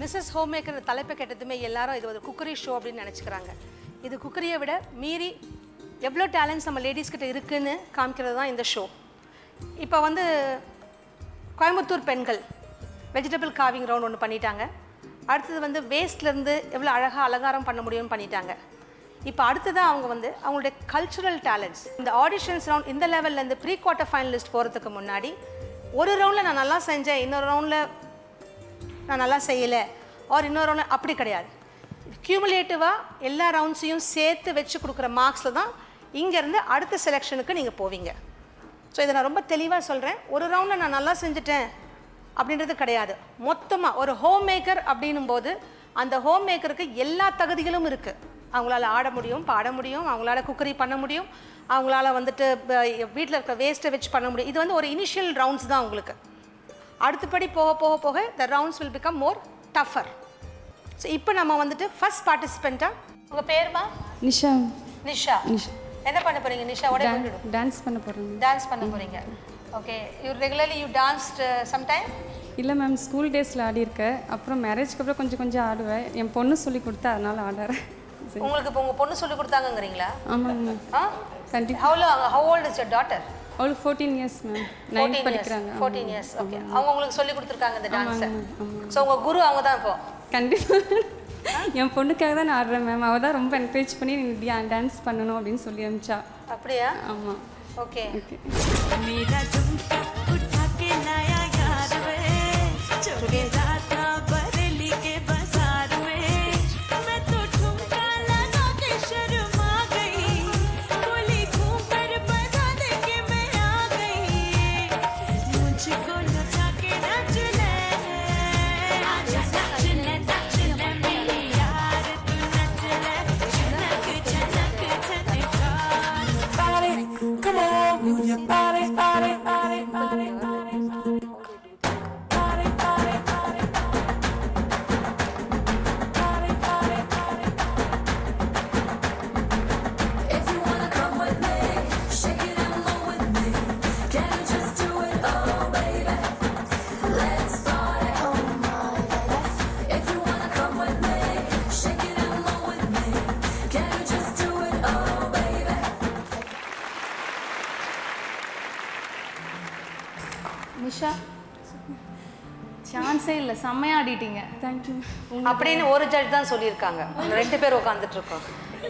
Mrs home maker தலைப்பை கேட்டதுமே எல்லாரும் இது ஒரு குக்கரி ஷோ அப்படின்னு நினச்சிக்கிறாங்க இது குக்கரியை விட மீறி எவ்வளோ டேலண்ட்ஸ் நம்ம லேடிஸ் கிட்ட இருக்குன்னு காமிக்கிறது தான் இந்த ஷோ இப்போ வந்து கோயம்புத்தூர் பெண்கள் வெஜிடபிள் காவிங் ரவுண்ட் ஒன்று பண்ணிட்டாங்க அடுத்தது வந்து வேஸ்ட்லேருந்து எவ்வளோ அழகாக அலங்காரம் பண்ண முடியும்னு பண்ணிட்டாங்க இப்போ அடுத்ததாக அவங்க வந்து அவங்களுடைய கல்ச்சுரல் டேலண்ட்ஸ் இந்த ஆடிஷன்ஸ் ரவுண்ட் இந்த லெவல்லேருந்து ப்ரீ குவார்ட்டர் ஃபைனலிஸ்ட் போகிறதுக்கு முன்னாடி ஒரு ரவுண்டில் நான் நல்லா செஞ்சேன் இன்னொரு ரவுண்டில் நான் நல்லா செய்யலை ஆர் இன்னொரு ரவுண்ட் அப்படி கிடையாது கியூமுலேட்டிவாக எல்லா ரவுண்ட்ஸையும் சேர்த்து வச்சு கொடுக்குற மார்க்ஸில் தான் இங்கேருந்து அடுத்த செலெக்ஷனுக்கு நீங்கள் போவீங்க ஸோ இதை நான் ரொம்ப தெளிவாக சொல்கிறேன் ஒரு ரவுண்டில் நான் நல்லா செஞ்சுட்டேன் அப்படின்றது கிடையாது மொத்தமாக ஒரு ஹோம் மேக்கர் அப்படின்னும் போது அந்த ஹோம் மேக்கருக்கு எல்லா தகுதிகளும் இருக்குது அவங்களால ஆட முடியும் பாட முடியும் அவங்களால குக்கரி பண்ண முடியும் அவங்களால வந்துட்டு வீட்டில் இருக்க வேஸ்ட்டை வச்சு பண்ண முடியும் இது வந்து ஒரு இனிஷியல் ரவுண்ட்ஸ் தான் உங்களுக்கு அடுத்தபடி போக போக போக the rounds will become more tougher so இப்போ நம்ம வந்துட்டு ஃபர்ஸ்ட் பார்ட்டிசிபெண்ட்டாக உங்கள் பேருமா நிஷா நிஷா என்ன பண்ண போறீங்க நிஷாவோட டான்ஸ் பண்ண போகிறேங்க டான்ஸ் பண்ண போறீங்க okay you regularly you danced sometime இல்லை மேம் ஸ்கூல் டேஸில் ஆடியிருக்கேன் அப்புறம் மேரேஜ்க்கு அப்புறம் கொஞ்சம் கொஞ்சம் ஆடுவேன் என் பொண்ணு சொல்லி கொடுத்தா அதனால் ஆடுறேன் சரி உங்களுக்கு இப்போ உங்கள் பொண்ணு சொல்லி கொடுத்தாங்கங்கிறீங்களா ஆமாங்க மேம் ஆ கண்டிப்பாக ஹவுல how old is your daughter அவளுக்கு ஃபோர்டீன் இயர்ஸ் மேம் நைன்த் படிக்கிறாங்க ஃபோர்டீன் இயர்ஸ் ஓகே அவங்க உங்களுக்கு சொல்லி கொடுத்துருக்காங்க இந்த டான்ஸை ஸோ உங்கள் குரு அவங்க தான் இப்போ கண்டிப்பாக என் பொண்ணுக்காக தான் நான் ஆடுறேன் மேம் அவள் தான் ரொம்ப என்கரேஜ் பண்ணி நீ டான்ஸ் பண்ணணும் அப்படின்னு சொல்லி அனுப்பிச்சா அப்படியா ஆமாம் ஓகே ஓகே मेरा झुमका उठा के लाया यार वे चुके जाता बरेली के बाजार में मैं तो ठुमका लगा के शर्मा गई बोली घूम कर बता दे के मैं आ गई मुझको नचा के नच ले आजा नच ले नच ले मेरी यार तू नच ले झनक झनक झनका body, come on, move your body, body, body, body, body, body, body, body, body, body, body, body. If you wanna come with me, shake it and move with me. Can you just do it, oh baby? Let's party, oh my baby. If you wanna come with me, shake it and move with me. Can you just do it, oh baby? Nisha சான்ஸே இல்லை செம்மையா ஆடிட்டீங்க thank you அப்படின்னு ஒரு judge தான் சொல்லியிருக்காங்க உங்க ரெண்டு பேர் உட்காந்துட்டு இருக்கோம்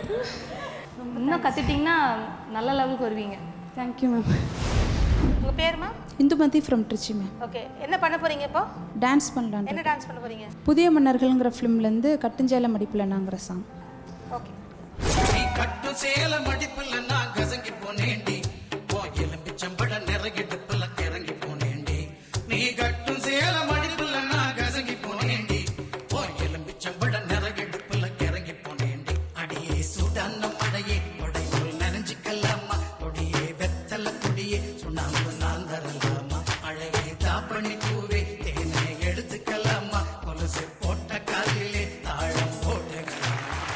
இன்னும் கத்துட்டீங்கன்னா நல்ல லெவலுக்கு வருவீங்க தேங்க்யூ மேம் உங்கள் பேருமா Indumathi from Trichy ma'am okay என்ன பண்ண போறீங்க இப்போ டான்ஸ் பண்ணலான் என்ன டான்ஸ் பண்ண போறீங்க புதிய மன்னர்கள்ங்கிற ஃபிலிம்லேருந்து கட்டுஞ்சேல மடிப்பில் நாங்கிற சாங் ஓகே நீ கட்டும் சேல மடிப்புல நான் கசங்கி போனேண்டி போ எலும்பிச்சம்பட நிறகிடுப்புல கிறங்கி போனேண்டி நீ கட்டும் சேல மடிப்புல நான் கசங்கி போனேண்டி போ எலும்பிச்சம்பட நிறகிடுப்புல கிறங்கி போனேண்டி அடியே சுடான மழையே கொடைக்குள் நனைஞ்சிக்கலாமா கொடியே வெத்தல கொடியே சுண்ணாம்பு நான் தரலாமா அழகே தாப்பணி பூவே தேனை எடுத்துக்கலாமா கொலுசு போட்ட காலிலே தாழம் போட்டுக்கலாம்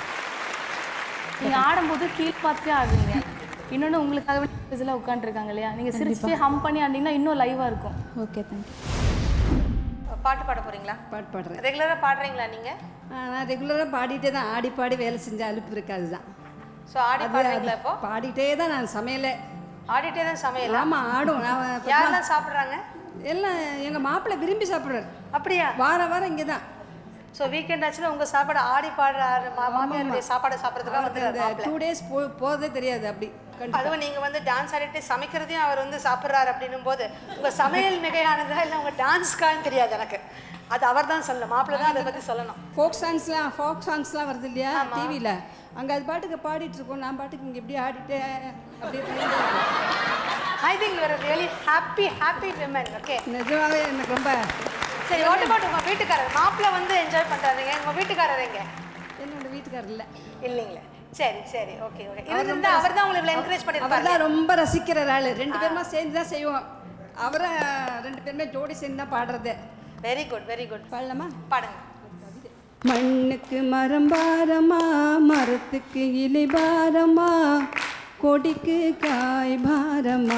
நீங்க ஆடும்போது கீழ் பார்த்துட்டே ஆடுவீங்க இன்னொன்று உங்களுக்காகவே இதில் உட்காந்துருக்காங்க இல்லையா நீங்க சிரிச்சுட்டே ஹம் பண்ணி ஆடினீங்கன்னா இன்னும் லைவா இருக்கும் ஓகே தேங்க்யூ பாட்டு பாட போறீங்களா பாட்டு பாடுறேன் ரெகுலராக பாடுறீங்களா நீங்க ஆ, நான் ரெகுலராக பாடிட்டே தான் ஆடி பாடி வேலை செஞ்ச அலுப்பு இருக்காது தான் ஸோ ஆடி பாடுறீங்களா இப்போ பாடிட்டே தான் நான் சமையலே ஆடிட்டே தான் சமையல் ஆமாம் ஆடும் நான் யாரெல்லாம் சாப்பிட்றாங்க எல்லாம் எங்கள் மாப்பிள்ளை விரும்பி சாப்பிட்றாரு அப்படியா வார வாரம் இங்கே தான் ஸோ வீக்கெண்ட் ஆச்சுன்னா உங்க சாப்பாடு ஆடி பாடுற மா- மாமியாருடைய சாப்பாடு சாப்பிட்றதுக்காக வந்து இந்த டூ டேஸ் போ போகிறதே தெரியாது அப்படி கண்டிப்பா. அதுவும் நீங்க வந்து டான்ஸ் ஆடிட்டு சமைக்கிறதையும் அவர் வந்து சாப்பிட்றாரு அப்படின்னும் போது உங்க சமையல் மிகையானதா இல்லை உங்க டான்ஸ்க்கான்னு தெரியாது எனக்கு அது அவர் தான் சொல்லணும் மாப்பிள்ளை தான் அதை பத்தி சொல்லணும் ஃபோக் சாங்ஸ்லாம் ஃபோக் சாங்ஸ்லாம் வருது இல்லையா டிவியில் அங்கே அது பாட்டுக்கு பாடிட்டு இருக்கோம் நான் பாட்டுக்கு இங்கே இப்படி ஆடிட்டு அப்படி பண்ணிட்டு இருக்கேன். I think you're really happy happy women okay நிஜமாவே எனக்கு ரொம்ப சரி வாட் அபவுட் உங்க வீட்டுக்காரர் மாப்பிள்ளை வந்து என்ஜாய் பண்றாருங்க உங்க வீட்டுக்காரர் எங்க என்னோட வீட்டுக்காரர் இல்லை இல்லைங்களே சரி சரி ஓகே ஓகே இது இருந்தா அவர் தான் உங்களை இவ்வளோ என்கரேஜ் அவர் பண்ணிருப்பாரு தான் ரொம்ப ரசிக்கிற ஆள் ரெண்டு பேருமா சேர்ந்து தான் செய்வோம் அவரை ரெண்டு பேருமே ஜோடி சேர்ந்து தான் பாடுறது வெரி குட் வெரி குட் பாடலாமா பாடுங்க மண்ணுக்கு மரம் பாரமா மரத்துக்கு இலை பாரமா கொடிக்கு காய் பாரமா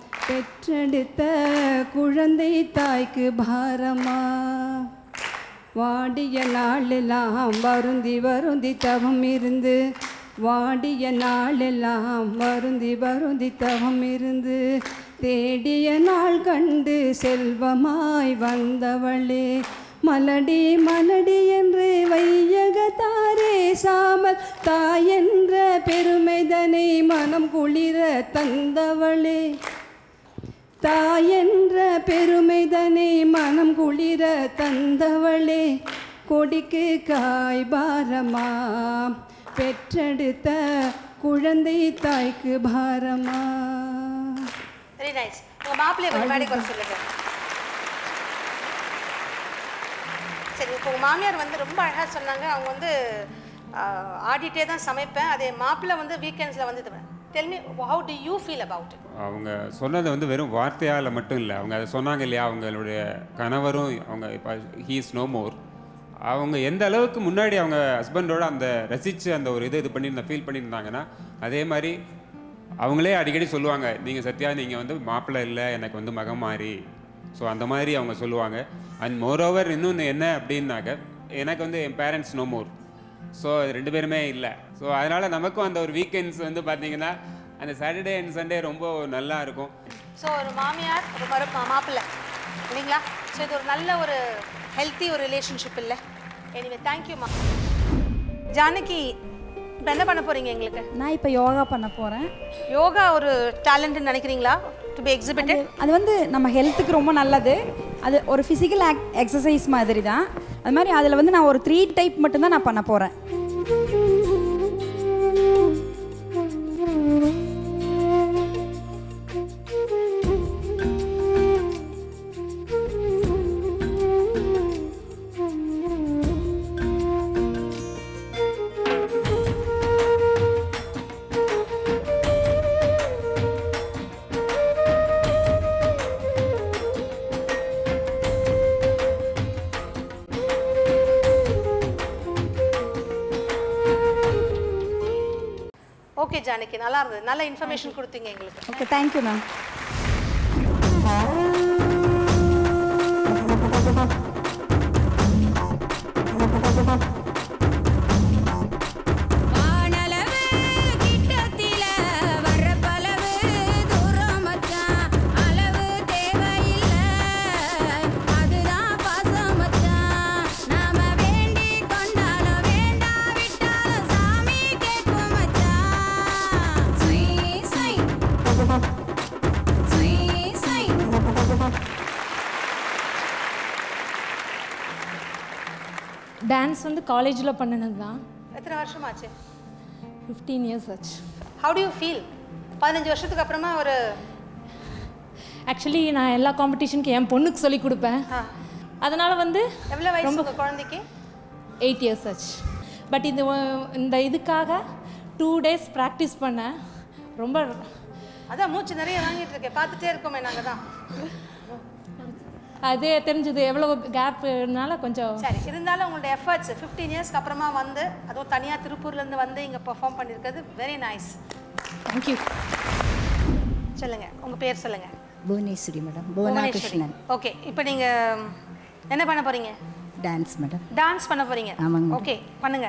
பெற்றெடுத்த குழந்தை தாய்க்கு பாரமா வாடிய நாளெல்லாம் வருந்தி வருந்தி தவம் இருந்து வாடிய நாளெல்லாம் வருந்தி வருந்தி தவம் இருந்து தேடிய நாள் கண்டு செல்வமாய் வந்தவளே மலடி மலடி என்று வையகத்தாரே சாமல் தாயென்ற பெருமைதனை மனம் குளிர தந்தவளே தாயென்ற பெருமைதனை மனம் குளிர தந்தவளே கொடிக்கு காய் பாரமா பெற்றெடுத்த குழந்தை தாய்க்கு பாரமா வெரி நைஸ் உங்கள் மாப்பிள்ளைய கொஞ்சம் மேடை குறை சொல்லுங்க சரி இப்போ உங்கள் மாமியார் வந்து ரொம்ப அழகாக சொன்னாங்க அவங்க வந்து ஆஹ், ஆடிட்டே தான் சமைப்பேன் அதே மாப்பிள்ளை வந்து வீக்கெண்ட்ஸில் வந்து tell me how do you feel about it அவங்க சொன்னது வந்து வெறும் வார்த்தையால் மட்டும் இல்லை அவங்க அதை சொன்னாங்க இல்லையா அவங்களுடைய கணவரும் அவங்க இப்போ ஹீஸ் நோ மோர் அவங்க எந்த அளவுக்கு முன்னாடி அவங்க ஹஸ்பண்டோட அந்த ரசித்து அந்த ஒரு இது இது பண்ணியிருந்த ஃபீல் பண்ணியிருந்தாங்கன்னா அதே மாதிரி அவங்களே அடிக்கடி சொல்லுவாங்க நீங்கள் சத்யா நீங்கள் வந்து மாப்பிள்ளை இல்லை எனக்கு வந்து மகம் மாறி ஸோ அந்த மாதிரி அவங்க சொல்லுவாங்க அண்ட் மோரோவர் இன்னொன்று என்ன அப்படின்னாக்க எனக்கு வந்து என் பேரண்ட்ஸ் நோ மோர் ஸோ ரெண்டு பேருமே இல்லை ஸோ அதனால் நமக்கும் அந்த ஒரு வீக்கெண்ட்ஸ் வந்து பார்த்தீங்கன்னா அந்த சாட்டர்டே அண்ட் சண்டே ரொம்ப நல்லா இருக்கும் ஸோ ஒரு மாமியார் ஒரு மறு மா- மாப்பிள்ளை இல்லைங்களா ஸோ இது ஒரு நல்ல ஒரு ஹெல்த்தி ஒரு ரிலேஷன்ஷிப் இல்லை எனிவே தேங்க்யூம்மா ஜானகி இப்போ என்ன பண்ண போகிறீங்க எங்களுக்கு நான் இப்போ யோகா பண்ண போகிறேன் யோகா ஒரு டேலண்ட்னு நினைக்கிறீங்களா டு பி எக்ஸிபிட்டட் அது வந்து நம்ம ஹெல்த்துக்கு ரொம்ப நல்லது அது ஒரு ஃபிசிக்கல் எக்ஸசைஸ் மாதிரி தான் அது மாதிரி அதில் வந்து நான் ஒரு த்ரீ டைப் மட்டும்தான் நான் பண்ண போகிறேன் ஓகே ஜானகி நல்லா இருந்தது நல்ல இன்ஃபர்மேஷன் கொடுத்தீங்க எங்களுக்கு ஓகே தேங்க்யூ மேம் வானளவு கிட்டத்தில வர்ற பலவு தூரம் மச்சான் அளவு தேவையில்ல அதுதான் பாசம் மச்சான் நாம வேண்டி கொண்டாலும் வேண்டாவிட்டாலும் சாமி கேட்கும் மச்சான் சுய் சுய் சுய் சுய் டான்ஸ் வந்து காலேஜில் பண்ணினது தான் எத்தனை வருஷம் ஆச்சு ஃபிஃப்டீன் இயர்ஸ் ஆச்சு ஹவு டு யூ ஃபீல் பதினஞ்சு வருஷத்துக்கு அப்புறமா ஒரு ஆக்சுவலி நான் எல்லா காம்படிஷனுக்கு என் பொண்ணுக்கு சொல்லி கொடுப்பேன் அதனால் வந்து எவ்வளோ வயசு உங்கள் குழந்தைக்கு எயிட் இயர்ஸ் ஆச்சு பட் இது ஒ- இந்த இதுக்காக டூ டேஸ் ப்ராக்டிஸ் பண்ணேன் ரொம்ப அதான் மூச்சு நிறைய வாங்கிட்டு இருக்கேன் பார்த்துட்டே இருக்கோமே நாங்கள் தான் அது தெரிஞ்சது எவ்வளோ கேப்னால கொஞ்சம் சரி இருந்தாலும் உங்களோட எஃபர்ட்ஸ் ஃபிஃப்டீன் இயர்ஸ்க்கு அப்புறமா வந்து அதுவும் தனியாக திருப்பூர்லேருந்து வந்து இங்கே பெர்ஃபார்ம் பண்ணியிருக்கிறது வெரி நைஸ் தேங்க்யூ சொல்லுங்க உங்கள் பேர் சொல்லுங்க புவனேஸ்வரி மேடம் புவனா கிருஷ்ணன் ஓகே இப்போ நீங்கள் என்ன பண்ண போறீங்க டான்ஸ் மேடம் டான்ஸ் பண்ண போறீங்க ஆமாங்க மேடம். ஓகே பண்ணுங்க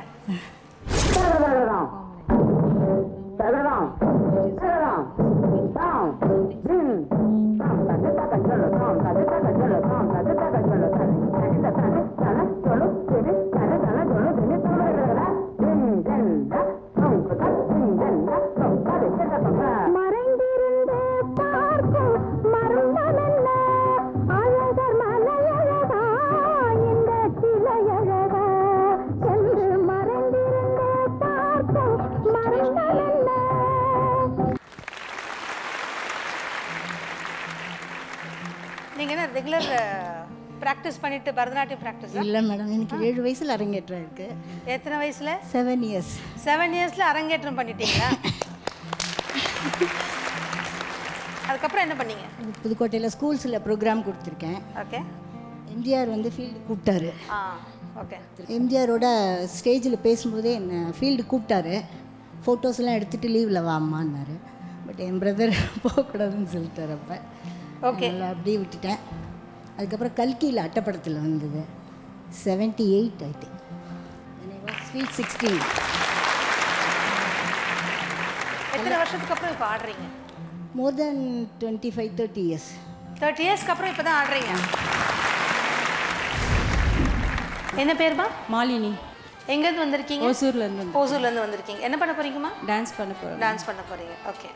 மறைந்திருந்து பார்க்கும் மருந்தமல்ல அழகர் மலையழகா இந்த சிலையழகா என்று மறைந்திருந்து பார்க்கும் மருந்தமல்ல நீங்கள் என்ன ரெகுலர் ப்ராக்டிஸ் பண்ணிட்டு பரதநாட்டியம் ப்ராக்டிஸ் இல்லை மேடம் எனக்கு ஏழு வயசில் அரங்கேற்றம் இருக்கு எத்தனை வயசுல செவன் இயர்ஸ் செவன் இயர்ஸில் அரங்கேற்றம் பண்ணிட்டீங்களா அதுக்கப்புறம் என்ன பண்ணீங்க புதுக்கோட்டையில் ஸ்கூல்ஸில் ப்ரோக்ராம் கொடுத்துருக்கேன் ஓகே எம்ஜிஆர் வந்து ஃபீல்டு கூப்பிட்டாரு ஆ ஓகே எம்ஜிஆரோட ஸ்டேஜில் பேசும்போதே என்னை ஃபீல்டு கூப்பிட்டாரு ஃபோட்டோஸ்லாம் எடுத்துகிட்டு லீவில் வாம்மான்னாரு பட் என் பிரதர் போகக்கூடாதுன்னு சொல்லிட்டார் அப்போ Okay. அதனால் அப்படியே விட்டுட்டேன் அதுக்கப்புறம் கல்கியில் அட்டப்படத்தில் வந்தது seventy eight I think sweet sixteen எத்தனை வருஷத்துக்கு அப்புறம் இப்போ ஆடுறீங்க more then twenty five thirty years thirty இயர்ஸ்க்கு அப்புறம் இப்போ தான் ஆடுறீங்க என்ன பேருமா மாலினி எங்கேருந்து வந்திருக்கீங்க ஓசூர்லேருந்து ஓசூர்லேருந்து வந்திருக்கீங்க என்ன பண்ண போறீங்கம்மா டான்ஸ் பண்ண போகிறேன் டான்ஸ் பண்ண போறீங்க ஓகே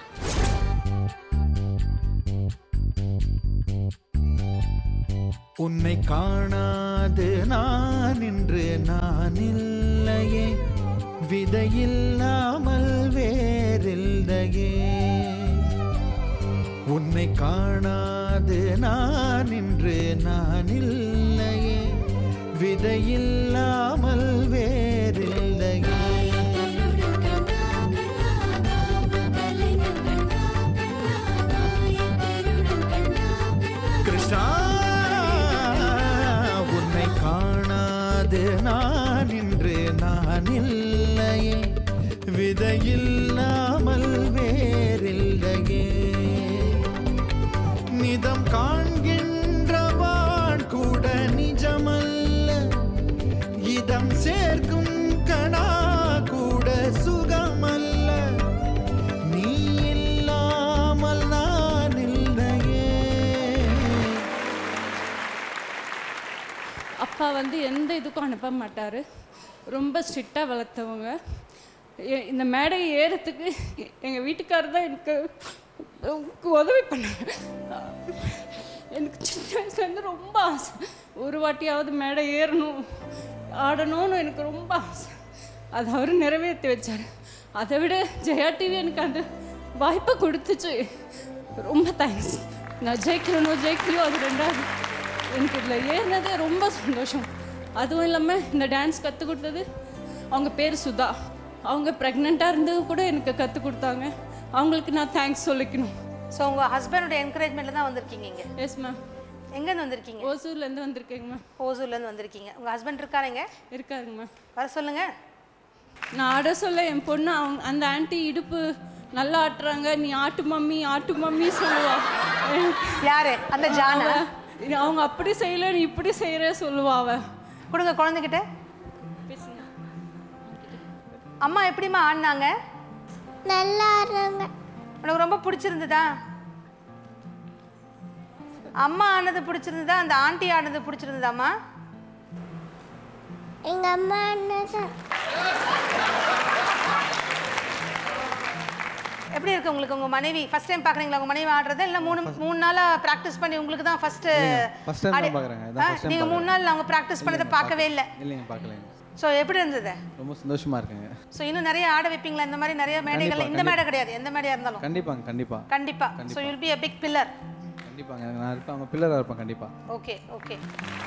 உன்னை காணாது நான் இன்று நான் இல்லையே விதையில்லாமல் வேறில்லையே உன்னை காணாது நான் இன்று நான் இல்லையே விதையில்லாமல் வேறில்லையே கிருஷ்ணா உன்னை காணாது நான் இன்று நான் இல்லையே விதையில்லாமல் வேறில்லையே நிதம் காண்கின்றவான் கூட நிஜமல்ல இதம் சேர்க்கும் கணா கூட சுகமல்ல நீ இல்லாமல் நான் இல்லையே அப்பா வந்து எந்த இதுக்கும் அனுப்ப மாட்டார் ரொம்ப ஸ்ட்ரிக்டாக வளர்த்தவங்க எ- இந்த மேடை ஏறத்துக்கு எங்கள் வீட்டுக்காரர் தான் எனக்கு எனக்கு உதவி பண்ணாங்க எனக்கு சின்ன வயசுலேருந்து ரொம்ப ஆசை ஒரு வாட்டியாவது மேடை ஏறணும் ஆடணும்னு எனக்கு ரொம்ப ஆசை அது அவர் நிறைவேற்றி வச்சார் அதை விட ஜெயா டிவி எனக்கு அந்த வாய்ப்பை கொடுத்துச்சு ரொம்ப தேங்க்ஸ் நான் ஜெயிக்கிறனோ ஜெயிக்கலையோ அது ரெண்டாவது எனக்கு இதில் ஏறினதே ரொம்ப சந்தோஷம் அதுவும் இல்லாமல் இந்த டான்ஸ் கற்றுக் கொடுத்தது அவங்க பேர் சுதா அவங்க ப்ரெக்னெண்ட்டாக இருந்து கூட எனக்கு கற்றுக் கொடுத்தாங்க அவங்களுக்கு நான் தேங்க்ஸ் சொல்லிக்கணும் ஸோ உங்கள் ஹஸ்பண்டோட என்கரேஜ்மெண்ட்டில் தான் வந்திருக்கீங்க இங்கே எஸ் மேம் எங்கேருந்து வந்திருக்கீங்க ஓசூர்லேருந்து வந்திருக்கேங்க மேம் ஓசூர்லேருந்து வந்திருக்கீங்க உங்கள் ஹஸ்பண்ட் இருக்காருங்க இருக்காருங்க மேம் வர சொல்லுங்க நான் ஆட சொல்ல என் பொண்ணு அவங்க அந்த ஆன்ட்டி இடுப்பு நல்லா ஆட்டுறாங்க நீ ஆட்டு மம்மி ஆட்டு மம்மி சொல்லுவா யாரு அந்த ஜானா அவ- அவங்க அப்படி செய்யல நீ இப்படி செய்யற சொல்லுவா அவ கொடுங்க குழந்தைகிட்ட அம்மா எப்படிம்மா ஆடினாங்க நல்லா ஆடுறாங்க உனக்கு ரொம்ப பிடிச்சிருந்ததா அம்மா ஆனது பிடிச்சிருந்ததா அந்த ஆண்டி ஆனது பிடிச்சிருந்ததாம்மா எங்க அம்மா அண்ணன் எப்படி இருக்கு உங்களுக்கு உங்க மனைவி ஃபர்ஸ்ட் டைம் பாக்குறீங்களா உங்க மனைவி ஆடுறது இல்ல மூணு மூணு நாளா பிராக்டிஸ் பண்ணி உங்களுக்கு தான் ஃபர்ஸ்ட் first time தான் பார்க்கறேங்க. இதான் first time நீங்க மூணு நாள் அவங்க பிராக்டிஸ் பண்ணதை பார்க்கவே இல்லை இல்லைங்க பார்க்கலைங்க ஸோ எப்படி இருந்தது ரொம்ப சந்தோஷமா இருக்குங்க ஸோ இன்னும் நிறைய ஆட வைப்பீங்களா இந்த மாதிரி நிறைய மேடைகள் இந்த கண்டிப்பா. மேடை கிடையாது எந்த மேடையா இருந்தாலும் கண்டிப்பாங்க கண்டிப்பா கண்டிப்பா so you'll be a big pillar கண்டிப்பாங்க நான் இருப்பேன் அவங்க பில்லராக இருப்பேன் கண்டிப்பா ஓகே ஓகே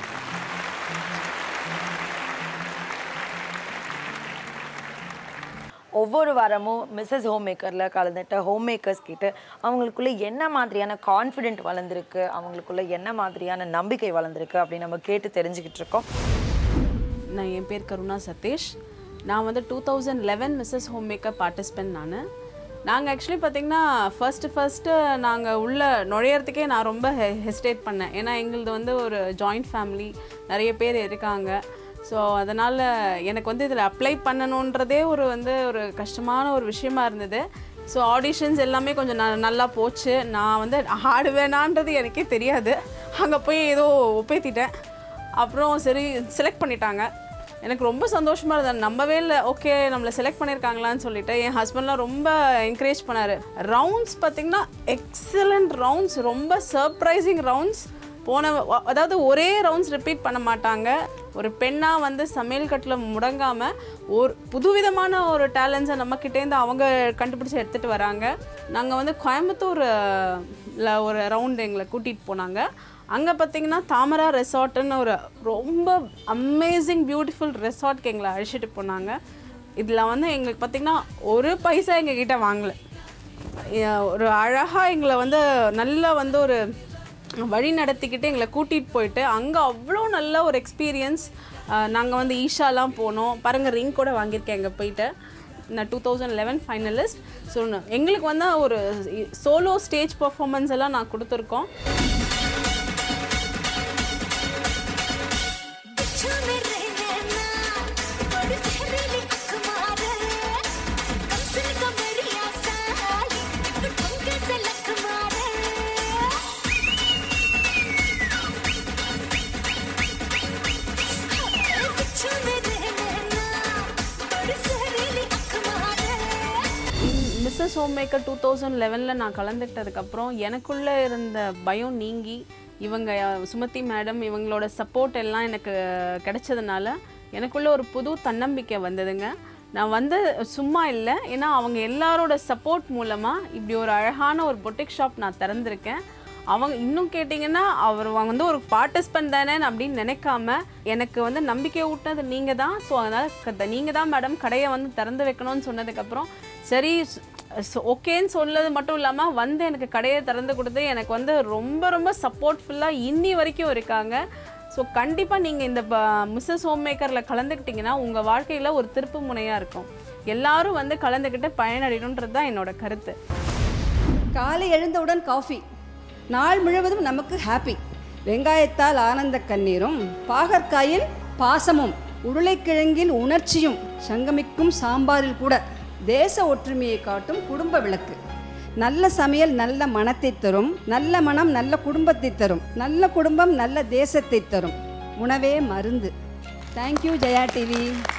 ஒவ்வொரு வாரமும் மிஸ்ஸஸ் ஹோம் மேக்கரில் கலந்துட்ட ஹோம் மேக்கர்ஸ் கிட்ட அவங்களுக்குள்ள என்ன மாதிரியான கான்ஃபிடென்ட் வளர்ந்துருக்கு அவங்களுக்குள்ள என்ன மாதிரியான நம்பிக்கை வளர்ந்துருக்கு அப்படின்னு நம்ம கேட்டு தெரிஞ்சுக்கிட்டு இருக்கோம் நான் என் பேர் கருணா சதீஷ் நான் வந்து two thousand eleven Mrs home maker participant நான் நாங்கள் ஆக்சுவலி பார்த்தீங்கன்னா ஃபஸ்ட்டு ஃபஸ்ட்டு நாங்கள் உள்ள நுழையறதுக்கே நான் ரொம்ப ஹெ ஹெசிடேட் பண்ணேன் ஏன்னா எங்களுது வந்து ஒரு ஜாயிண்ட் ஃபேமிலி நிறைய பேர் இருக்காங்க ஸோ அதனால் எனக்கு வந்து இதில் அப்ளை பண்ணணுன்றதே ஒரு வந்து ஒரு கஷ்டமான ஒரு விஷயமா இருந்தது ஸோ ஆடிஷன்ஸ் எல்லாமே கொஞ்சம் ந நல்லா போச்சு நான் வந்து ஆடுவேனான்றது எனக்கே தெரியாது அங்கே போய் ஏதோ ஒப்பேத்திட்டேன் அப்புறம் சரி செலக்ட் பண்ணிட்டாங்க எனக்கு ரொம்ப சந்தோஷமாக இருந்தது நம்பவே இல்லை ஓகே நம்மளை செலக்ட் பண்ணியிருக்காங்களான்னு சொல்லிட்டு என் ஹஸ்பண்ட்லாம் ரொம்ப என்கரேஜ் பண்ணார் ரவுண்ட்ஸ் பார்த்திங்கன்னா எக்ஸலண்ட் ரவுண்ட்ஸ் ரொம்ப சர்ப்ரைசிங் ரவுண்ட்ஸ் போன வ- அதாவது ஒரே ரவுண்ட்ஸ் ரிப்பீட் பண்ண மாட்டாங்க ஒரு பெண்ணாக வந்து சமையல் கட்டில் முடங்காமல் ஒரு புதுவிதமான ஒரு டேலண்ட்ஸை நம்மக்கிட்டேருந்து அவங்க கண்டுபிடிச்சி எடுத்துகிட்டு வராங்க நாங்கள் வந்து கோயம்புத்தூர் அஹ், ல ஒரு ரவுண்ட் எங்களை கூட்டிகிட்டு போனாங்க அங்கே பார்த்தீங்கன்னா தாமரா ரெசார்ட்டுன்னு ஒரு ரொம்ப அமேசிங் பியூட்டிஃபுல் ரெசார்ட்க்கு எங்களை அழைச்சிட்டு போனாங்க இதில் வந்து எங்களுக்கு பார்த்திங்கன்னா ஒரு பைசா எங்ககிட்ட வாங்கலை ஏ- ஒரு அழகாக எங்களை வந்து நல்லா வந்து ஒரு வழி நடத்திக்கிட்டு எங்களை கூட்டிகிட்டு போயிட்டு அங்கே அவ்வளோ நல்ல ஒரு எக்ஸ்பீரியன்ஸ் நாங்கள் வந்து ஈஷாலாம் போனோம் பாருங்கள் ரிங் கூட வாங்கியிருக்கேன் அங்கே போயிட்டு நான் two thousand eleven finalist so எங்களுக்கு வந்து ஒரு சோலோ ஸ்டேஜ் பர்ஃபார்மன்ஸ் எல்லாம் நான் கொடுத்துருக்கோம் बिछुआ Mrs home maker two thousand லெவனில் நான் கலந்துக்கிட்டதுக்கப்புறம் எனக்குள்ளே இருந்த பயம் நீங்கி இவங்க அஹ், சுமதி மேடம் இவங்களோட சப்போர்ட் எல்லாம் எனக்கு கிடைச்சதுனால எனக்குள்ள ஒரு புது தன்னம்பிக்கை வந்ததுங்க நான் வந்து சும்மா இல்லை ஏன்னா அவங்க எல்லாரோட சப்போர்ட் மூலமாக இப்படி ஒரு அழகான ஒரு பொட்டிக் ஷாப் நான் திறந்திருக்கேன் அவங்க இன்னும் கேட்டிங்கன்னா அவர் அவங்க வந்து ஒரு பார்ட்டிசிபென்ட் தானே அப்படின்னு நினைக்காம எனக்கு வந்து நம்பிக்கை ஊட்டினது நீங்கள் தான் ஸோ அதனால் நீங்கள் தான் மேடம் கடையை வந்து திறந்து வைக்கணும்னு சொன்னதுக்கப்புறம் சரி ஓகேன்னு சொன்னது மட்டும் இல்லாமல் வந்து எனக்கு கடையை திறந்து கொடுத்து எனக்கு வந்து ரொம்ப ரொம்ப சப்போர்ட்ஃபுல்லாக இன்னி வரைக்கும் இருக்காங்க ஸோ கண்டிப்பாக நீங்கள் இந்த மிஸ்ஸஸ் ஹோம் மேக்கரில் கலந்துக்கிட்டிங்கன்னா உங்கள் வாழ்க்கையில் ஒரு திருப்பு முனையாக இருக்கும் எல்லாரும் வந்து கலந்துக்கிட்டு பயனடையணுன்றது தான் என்னோட கருத்து காலை எழுந்தவுடன் காஃபி நாள் முழுவதும் நமக்கு ஹாப்பி வெங்காயத்தால் ஆனந்த கண்ணீரும் பாகற்காயில் பாசமும் உருளைக்கிழங்கில் உணர்ச்சியும் சங்கமிக்கும் சாம்பாரில் கூட தேச ஒற்றுமையை காட்டும் குடும்ப விளக்கு நல்ல சமையல் நல்ல மனத்தை தரும் நல்ல மனம் நல்ல குடும்பத்தை தரும் நல்ல குடும்பம் நல்ல தேசத்தை தரும் உணவே மருந்து தேங்க்யூ ஜெயா டிவி